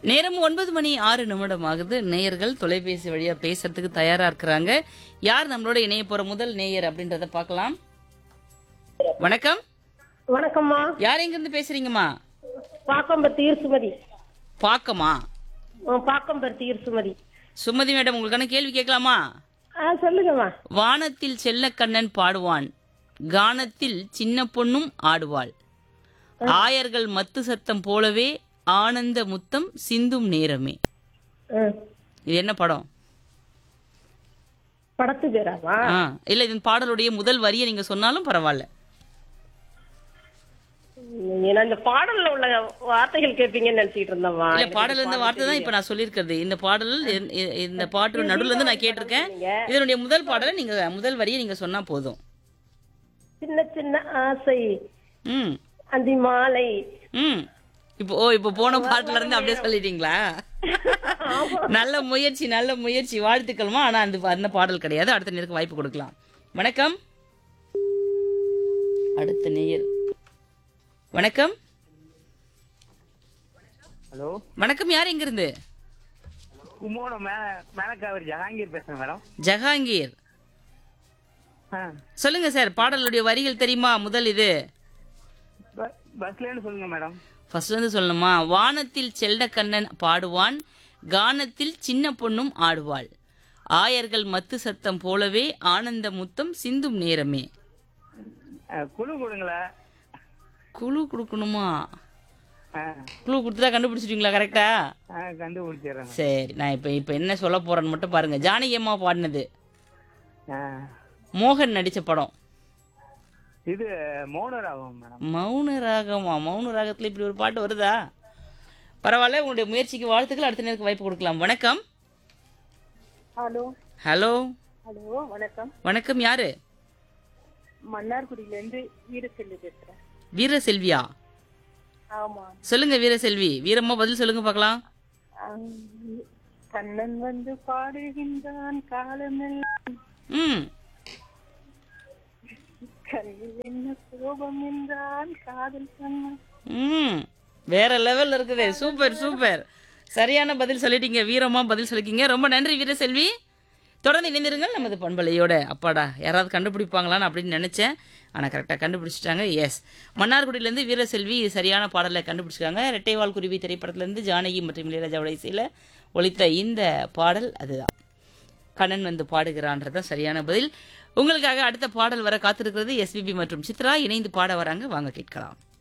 நேரம் ஒன்பது மணி ஆறு நிமிடம் ஆகுது நேயர்கள் தொலைபேசி வழியா பேசுறதுக்கு தயாரா இருக்கிறாங்க யார் நம்மளோட இணைய போற முதல் நேயர் அப்படின்றத பார்க்கலாம் வணக்கம் வணக்கம்மா யார் எங்க இருந்து பேசுறீங்கம்மா பாக்கம்பருத்தி ஈர்சுமதி பாக்கமா பாக்கம்பருத்தி ஈர்சுமதி சுமதி மேடம் உங்களுக்கான கேள்வி கேட்கலாமா ஆ சொல்லுங்கம்மா வானத்தில் செல்லக்கண்ணன் பாடுவான் கானத்தில் சின்ன பொண்ணும் ஆடுவாள் ஆயர்கள் மத்து சத்தம் போலவே ஆனந்த முத்தம் சிந்தும் நேரமே ஆ. இது என்ன படம் படத்து பேராமா ஆ இல்ல இதன் பாடலுடைய முதல் வரியை நீங்க சொன்னாலும் பரவாயில்ல ஏன்னா இந்த பாடல்ல உள்ள வார்த்தைகள் கேட்பீங்கன்னு நினைச்சிட்டு இருந்தேம்மா இல்ல பாடல் இருந்த வார்த்தை தான் இப்ப நான் சொல்லியிருக்கிறது இந்த பாடல் இந்த- இந்த- இந்த பாட்டு நடுவுல இருந்து நான் கேட்டிருக்கேன் இதனுடைய முதல் பாடலை நீங்க முதல் வரியை நீங்க சொன்னா போதும் சின்ன சின்ன ஆசை ம் அந்தி மாலை ம் இப்போ ஓ இப்போ போன பாட்டுல இருந்து அப்படியே சொல்லிட்டீங்களா நல்ல முயற்சி நல்ல முயற்சி வாழ்த்துக்கள்மா ஆனா அந்த அந்த பாடல் கிடையாது அடுத்த நேருக்கு வாய்ப்பு கொடுக்கலாம் வணக்கம் அடுத்த நேயர் வணக்கம் ஹலோ வணக்கம் யார் எங்க இருந்து கும்போணம் மே மேலக்காவரி ஜஹாங்கீர் பேசுறேன் மேடம் ஜஹாங்கீர் ஆ சொல்லுங்க சார் பாடலுடைய வரிகள் தெரியுமா முதல் இது ப- பஸ்லேன்னு சொல்லுங்க மேடம் ஃபர்ஸ்ட் வந்து சொல்லணுமா வானத்தில் செல்ல கண்ணன் பாடுவான் கானத்தில் சின்ன பொண்ணும் ஆடுவாள் ஆயர்கள் மத்து சத்தம் போலவே ஆனந்த முத்தம் சிந்தும் நேரமே ஆ, குழு கொடுங்களேன் குழு கொடுக்கணுமா ஆ குழு கொடுத்துட்டா கண்டுபிடிச்சிட்டீங்களா கரெக்டா ஆ கண்டுபிடிச்சிடுறேன் சரி நான் இப்போ இப்போ என்ன சொல்ல போறேன்னு மட்டும் பாருங்க ஜானகி அம்மா பாடினது ஆ மோகன் நடிச்ச படம் இது மௌனராகும் மேடம் மௌன ராகமா மௌன ராகத்துல இப்படி ஒரு பாட்டு வருதா பரவாயில்ல உங்களுடைய முயற்சிக்கு வாழ்த்துக்கள் அடுத்த நேருக்கு வாய்ப்பு கொடுக்கலாம் வணக்கம் ஹலோ ஹலோ ஹலோ வணக்கம் வணக்கம் யாரு மன்னார்குடியில இருந்து வீடு செல்லு பேசுறேன் வீரசெல்வியா ஆமா சொல்லுங்க வீரசெல்வி வீரம்மா பதில் சொல்லுங்க பார்க்கலாம் கண்ணன் வந்து பாடுகின்றான் காலமெல்லாம் ம் கண்ணில் என்ன கோபம் என்றான் காதல் கண்ணன் ம் வேற லெவல்ல இருக்குது சூப்பர் சூப்பர் சரியான பதில் சொல்லிட்டீங்க வீரமா பதில் சொல்லிட்டீங்க ரொம்ப நன்றி வீரசெல்வி தொடர்ந்து இணைந்திருங்கள் நமது பண்பலையோட அப்பாடா யாராவது கண்டுபிடிப்பாங்களான்னு அப்படின்னு நினைச்சேன் ஆனால் கரெக்டாக கண்டுபிடிச்சிட்டாங்க எஸ் மன்னார்குடியிலேருந்து வீரசெல்வி சரியான பாடலை கண்டுபிடிச்சிருக்காங்க ரெட்டைவால் குருவி திரைப்படத்திலேருந்து ஜானகி மற்றும் இளையராஜாவோட இசையில் ஒலித்த இந்த பாடல் அதுதான் கண்ணன் வந்து பாடுகிறான்றது தான் சரியான பதில் உங்களுக்காக அடுத்த பாடல் வர காத்திருக்கிறது எஸ்பிபி மற்றும் சித்ரா இணைந்து பாட வராங்க வாங்க கேட்கலாம்